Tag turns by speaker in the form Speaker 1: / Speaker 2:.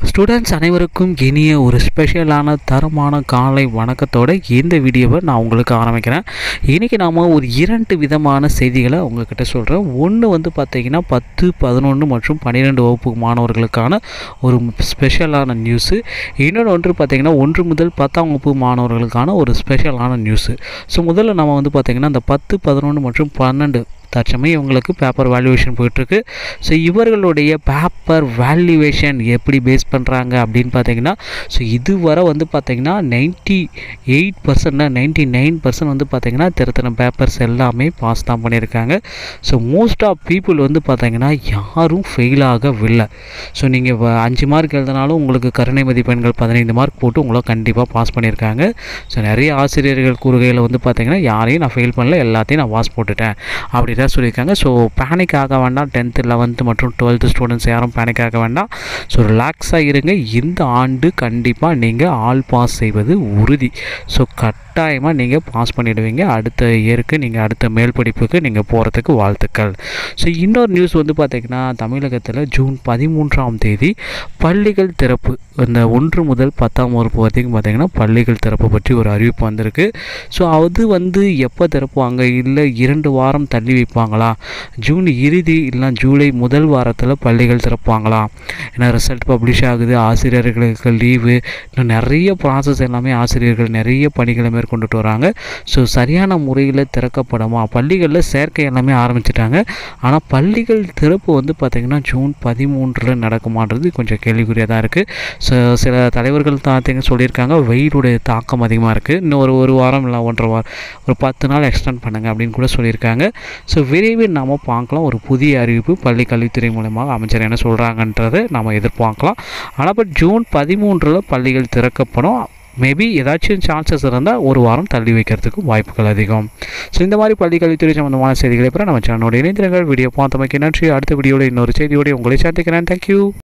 Speaker 1: students அனைவருக்கும் இனிய ஒரு ஸ்பெஷலான தரமான காலை வணக்கத்தோட இந்த வீடியோவை நான் உங்களுக்கு ஆரம்பிக்கிறேன் இன்றைக்கி நாம் ஒரு இரண்டு விதமான செய்திகளை உங்ககிட்ட சொல்கிறேன் ஒன்று வந்து பார்த்திங்கன்னா பத்து பதினொன்று மற்றும் பன்னிரெண்டு வகுப்பு மாணவர்களுக்கான ஒரு ஸ்பெஷலான நியூஸு இன்னொன்று ஒன்று பார்த்திங்கன்னா ஒன்று முதல் பத்தாம் வகுப்பு மாணவர்களுக்கான ஒரு ஸ்பெஷலான நியூஸு ஸோ முதல்ல நம்ம வந்து பார்த்திங்கன்னா இந்த பத்து பதினொன்று மற்றும் பன்னெண்டு தற்சமயம் இவங்களுக்கு பேப்பர் வேல்யூவேஷன் போயிட்டுருக்கு ஸோ இவர்களுடைய பேப்பர் வேல்யூவேஷன் எப்படி பேஸ் பண்ணுறாங்க அப்படின்னு பார்த்தீங்கன்னா ஸோ இதுவரை வந்து பார்த்தீங்கன்னா ninety eight percent ninety nine percent வந்து பார்த்தீங்கன்னா திருத்தின பேப்பர்ஸ் எல்லாமே பாஸ் தான் பண்ணியிருக்காங்க ஸோ மோஸ்ட் ஆஃப் பீப்புள் வந்து பார்த்தீங்கன்னா யாரும் ஃபெயில் ஆகவில்லை ஸோ நீங்கள் அஞ்சு மார்க் எழுதினாலும் உங்களுக்கு கருணை மதிப்பெண்கள் பதினைந்து மார்க் போட்டு உங்களை கண்டிப்பாக பாஸ் பண்ணியிருக்காங்க ஸோ நிறைய ஆசிரியர்கள் கூறுகையில் வந்து பார்த்தீங்கன்னா யாரையும் நான் ஃபெயில் பண்ணல எல்லாத்தையும் நான் பாஸ் போட்டுட்டேன் அப்படி தான் சொல்லியிருக்காங்க ஸோ பேனிக் ஆக வேண்டாம் டென்த்து லெவன்த்து மற்றும் டுவெல்த்து ஸ்டூடெண்ட்ஸ் யாரும் பேனிக் ஆக வேண்டாம் ஸோ ரிலாக்ஸாக இருங்க இந்த ஆண்டு கண்டிப்பாக நீங்கள் ஆல் பாஸ் செய்வது உறுதி ஸோ கட்டாயமாக நீங்கள் பாஸ் பண்ணிடுவீங்க அடுத்த இயருக்கு நீங்கள் அடுத்த மேல் படிப்புக்கு நீங்கள் போகிறதுக்கு வாழ்த்துக்கள் ஸோ இன்னொரு நியூஸ் வந்து பார்த்திங்கன்னா தமிழகத்தில் ஜூன் பதிமூன்றாம் தேதி பள்ளிகள் திறப்பு இந்த ஒன்று முதல் பத்தாம் வகுப்பு வரைக்கும் பார்த்திங்கன்னா பள்ளிகள் திறப்பு பற்றி ஒரு அறிவிப்பு வந்திருக்கு ஸோ அது வந்து எப்போ திறப்புவாங்க இல்லை இரண்டு வாரம் தள்ளி வைப்பாங்களா ஜூன் இறுதி இல்லை ஜூலை முதல் வாரத்தில் பள்ளிகள் திறப்பாங்களா ஏன்னா ரிசல்ட் பப்ளிஷ் ஆகுது ஆசிரியர்களுக்கு லீவு இன்னும் நிறைய ப்ராசஸ் எல்லாமே ஆசிரியர்கள் நிறைய பணிகளை மேற்கொண்டுட்டு வராங்க ஸோ சரியான முறையில் திறக்கப்படுமா பள்ளிகளில் சேர்க்கை எல்லாமே ஆரம்பிச்சிட்டாங்க ஆனால் பள்ளிகள் திறப்பு வந்து பார்த்திங்கன்னா ஜூன் பதிமூன்றில் நடக்குமான்றது கொஞ்சம் கேள்விக்குறியாக தான் இருக்குது ஸோ சில தலைவர்கள் தான் சொல்லியிருக்காங்க வெயிலுடைய தாக்கம் அதிகமாக இருக்குது இன்னும் ஒரு ஒரு வாரம் இல்லை ஒன்றரை வாரம் ஒரு பத்து நாள் எக்ஸ்டெண்ட் பண்ணுங்கள் அப்படின்னு கூட சொல்லியிருக்காங்க ஸோ விரைவில் நாம் பார்க்கலாம் ஒரு புதிய அறிவிப்பு பள்ளி கல்வித்துறை மூலமாக அமைச்சர் என்ன சொல்கிறாங்கன்றதை நாம் எதிர்பார்க்கலாம் ஆனால் பட் ஜூன் பதிமூன்றில் பள்ளிகள் திறக்கப்படும் மேபி ஏதாச்சும் சான்சஸ் இருந்தால் ஒரு வாரம் தள்ளி வைக்கிறதுக்கு வாய்ப்புகள் அதிகம் ஸோ இந்த மாதிரி பள்ளி கல்வித்துறை சம்மந்தமான செய்திகளை பெற நம்ம சேனலோட இணைந்திருங்கள் வீடியோ பார்த்தமைக்கு நன்றி அடுத்த வீடியோவில் இன்னொரு செய்தியோடு உங்களை சந்திக்கிறேன் தேங்க்யூ